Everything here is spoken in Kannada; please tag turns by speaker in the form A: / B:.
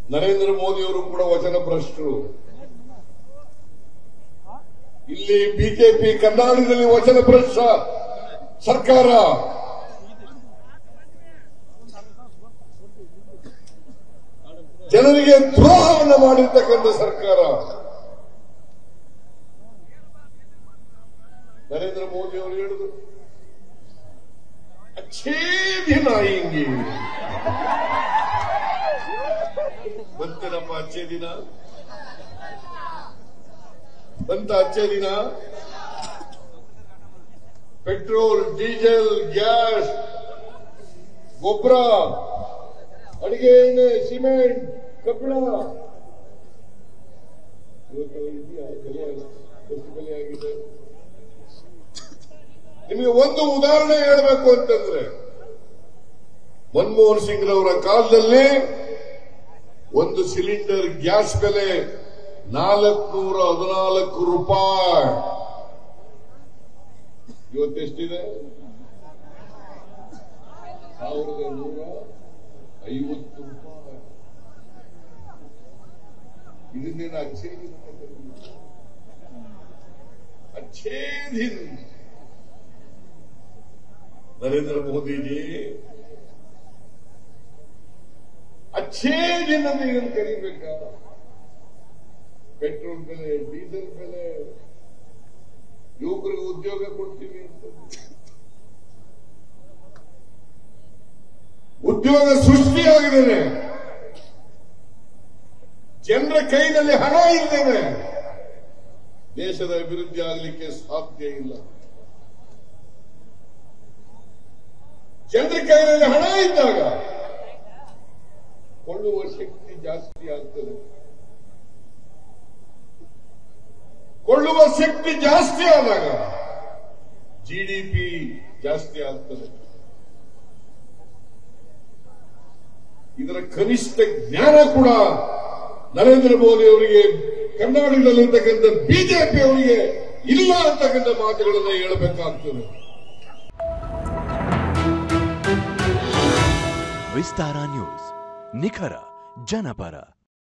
A: ನರೇಂದ್ರ ಮೋದಿ ಅವರು ಕೂಡ ವಚನ ಭ್ರಷ್ಟರು ಇಲ್ಲಿ ಬಿಜೆಪಿ ಕರ್ನಾಟಕದಲ್ಲಿ ವಚನ ಭ್ರಷ್ಟ ಸರ್ಕಾರ ಜನರಿಗೆ ದ್ರೋಹವನ್ನು ಮಾಡಿರ್ತಕ್ಕಂಥ ಸರ್ಕಾರ ನರೇಂದ್ರ ಮೋದಿ ಅವರು ಹೇಳಿದ್ರು ಅಚ್ಚೇ ದಿನ ಹಿಂಗೆ ಬಂತೇನಪ್ಪ ಅಚ್ಚೇ ದಿನ ಬಂತ ಅಚ್ಚೇ ದಿನ ಪೆಟ್ರೋಲ್ ಡೀಸೆಲ್ ಗ್ಯಾಸ್ ಗೊಬ್ಬರ ಅಡಿಗೆ ಎಣ್ಣೆ ಸಿಮೆಂಟ್ ಕಬ್ಬಿಣ ಇವತ್ತು ಇದೆಯಾ ಬೆಲೆ ಎಷ್ಟು ಬೆಲೆ ಆಗಿದೆ ನಿಮಗೆ ಒಂದು ಉದಾಹರಣೆ ಹೇಳಬೇಕು ಅಂತಂದ್ರೆ ಮನಮೋಹನ್ ಸಿಂಗ್ ರವರ ಕಾಲದಲ್ಲಿ ಒಂದು ಸಿಲಿಂಡರ್ ಗ್ಯಾಸ್ ಬೆಲೆ ನಾಲ್ಕುನೂರ ಹದಿನಾಲ್ಕು ರೂಪಾಯಿ ಇವತ್ತೆಷ್ಟಿದೆ ಸಾವಿರದ ನೂರ ಐವತ್ತು ರೂಪಾಯಿ ಇದನ್ನೇನು ಅಚ್ಚೇ ದಿನ ಅಂತ ಕರೀತಾರೆ. ಅಚ್ಚೇ ದಿನ ನರೇಂದ್ರ ಮೋದಿ ಜಿ ಅಚ್ಚೇ ದಿನ ಅಂತ ಇದನ್ನು ಕರಿಬೇಕಾ ಪೆಟ್ರೋಲ್ ಬೆಲೆ ಡೀಸೆಲ್ ಬೆಲೆ ಯುವಕರಿಗೆ ಉದ್ಯೋಗ ಕೊಡ್ತೀವಿ ಅಂತ ಉದ್ಯೋಗ ಸೃಷ್ಟಿಯಾಗಿದ್ದೇನೆ ಜನರ ಕೈನಲ್ಲಿ ಹಣ ಇದ್ದೇನೆ ದೇಶದ ಅಭಿವೃದ್ಧಿ ಆಗಲಿಕ್ಕೆ ಸಾಧ್ಯ ಇಲ್ಲ ಜನರ ಕೈಯಲ್ಲಿ ಹಣ ಇದ್ದಾಗ ಕೊಳ್ಳುವ ಶಕ್ತಿ ಜಾಸ್ತಿ ಆಗ್ತದೆ ಕೊಳ್ಳುವ ಶಕ್ತಿ ಜಾಸ್ತಿ ಆದಾಗ ಜಿಡಿಪಿ ಜಾಸ್ತಿ ಆಗ್ತದೆ ಇದರ ಕನಿಷ್ಠ ಜ್ಞಾನ ಕೂಡ ನರೇಂದ್ರ ಮೋದಿ ಅವರಿಗೆ ಕರ್ನಾಟಕದಲ್ಲಿರ್ತಕ್ಕಂಥ ಬಿಜೆಪಿ ಅವರಿಗೆ ಇಲ್ಲ ಅಂತಕ್ಕಂಥ ಮಾತುಗಳನ್ನು ಹೇಳಬೇಕಾಗ್ತದೆ
B: ವಿಸ್ತಾರ ನ್ಯೂಸ್ ನಿಖರ ಜನಪರ